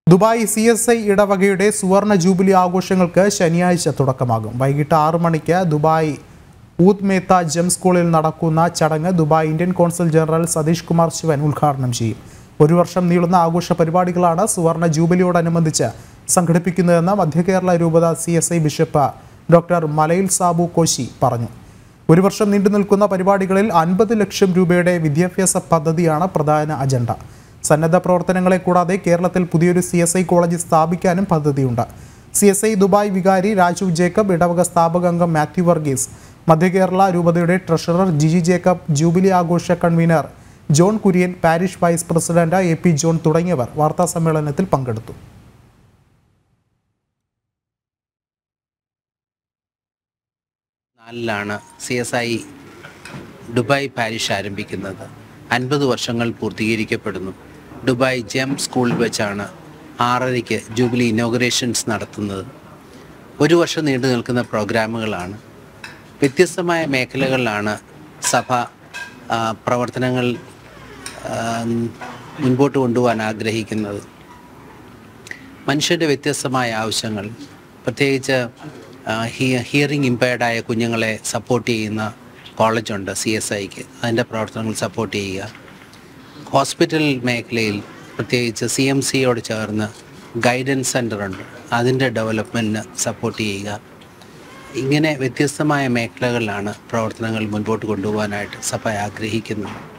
Dubai C S I ഇടവകയുടെ സുവർണ jubilee ആഘോഷങ്ങൾക്ക് ശനിയാഴ്ച തുടക്കമാകും വൈകിട്ട് ആറ് മണിക്ക് ദുബായ് ഊദ് മേത്ത ജം സ്കൂളിൽ നടക്കുന്ന ചടങ്ങ് Dubai Indian consul general Satheesh Kumar Sivan ഉദ്ഘാടനം ചെയ്യും ഒരു വർഷം നീളുന്ന ആഘോഷ പരിപാടികളാണ് സുവർണ ജൂബിലിയോടനുബന്ധിച്ച് സംഘടിപ്പിക്കുന്നതെന്ന് മധ്യകേരള രൂപത C S I bishop doctor Malayil Sabu Koshy പറഞ്ഞു ഒരു വർഷം നീണ്ടു നിൽക്കുന്ന പരിപാടികളിൽ അൻപത് ലക്ഷം രൂപയുടെ വിദ്യാഭ്യാസ പദ്ധതിയാണ് പ്രധാന അജണ്ട സന്നദ്ധ പ്രവർത്തനങ്ങളെ കൂടാതെ കേരളത്തിൽ പുതിയൊരു സി എസ് ഐ കോളേജ് സ്ഥാപിക്കാനും പദ്ധതിയുണ്ട് സി എസ് ഐ ദുബായ് വികാരി രാജു ജേക്കബ് ഇടവക സ്ഥാപക അംഗം മാത്യു വർഗീസ് മധ്യകേരള രൂപതയുടെ ട്രഷറർ ജിജി ജേക്കബ് ജൂബിലി ആഘോഷ convener John Kurian parish vice president A P John തുടങ്ങിയവർ വാർത്താ സമ്മേളനത്തിൽ പങ്കെടുത്തു നാലിലാണ് C S I Dubai parish ആരംഭിക്കുന്നത് അൻപത് വർഷങ്ങൾ പൂർത്തീകരിക്കപ്പെടുന്നു ദുബായ് ജെം സ്കൂളിൽ വെച്ചാണ് ആറരയ്ക്ക് ജൂബിലി ഇനോഗ്രേഷൻസ് നടത്തുന്നത് ഒരു വർഷം നീണ്ടു നിൽക്കുന്ന പ്രോഗ്രാമുകളാണ് വ്യത്യസ്തമായ മേഖലകളിലാണ് സഭ ആ, പ്രവർത്തനങ്ങൾ ആ, മുൻപോട്ട് കൊണ്ടുപോകാൻ ആഗ്രഹിക്കുന്നത് മനുഷ്യൻ്റെ വ്യത്യസ്തമായ ആവശ്യങ്ങൾ പ്രത്യേകിച്ച് ഹിയറിംഗ് ഇമ്പയർഡായ കുഞ്ഞുങ്ങളെ സപ്പോർട്ട് ചെയ്യുന്ന കോളേജുണ്ട് സി എസ് ഐക്ക് അതിൻ്റെ പ്രവർത്തനങ്ങൾ സപ്പോർട്ട് ചെയ്യുക ഹോസ്പിറ്റൽ മേഖലയിൽ പ്രത്യേകിച്ച് സി എം സിയോട് ചേർന്ന് ഗൈഡൻസ് സെൻ്റർ ഉണ്ട് അതിൻ്റെ ഡെവലപ്മെൻറ്റിന് സപ്പോർട്ട് ചെയ്യുക ഇങ്ങനെ വ്യത്യസ്തമായ മേഖലകളിലാണ് പ്രവർത്തനങ്ങൾ മുൻപോട്ട് കൊണ്ടുപോകാനായിട്ട് സഭ ആഗ്രഹിക്കുന്നത്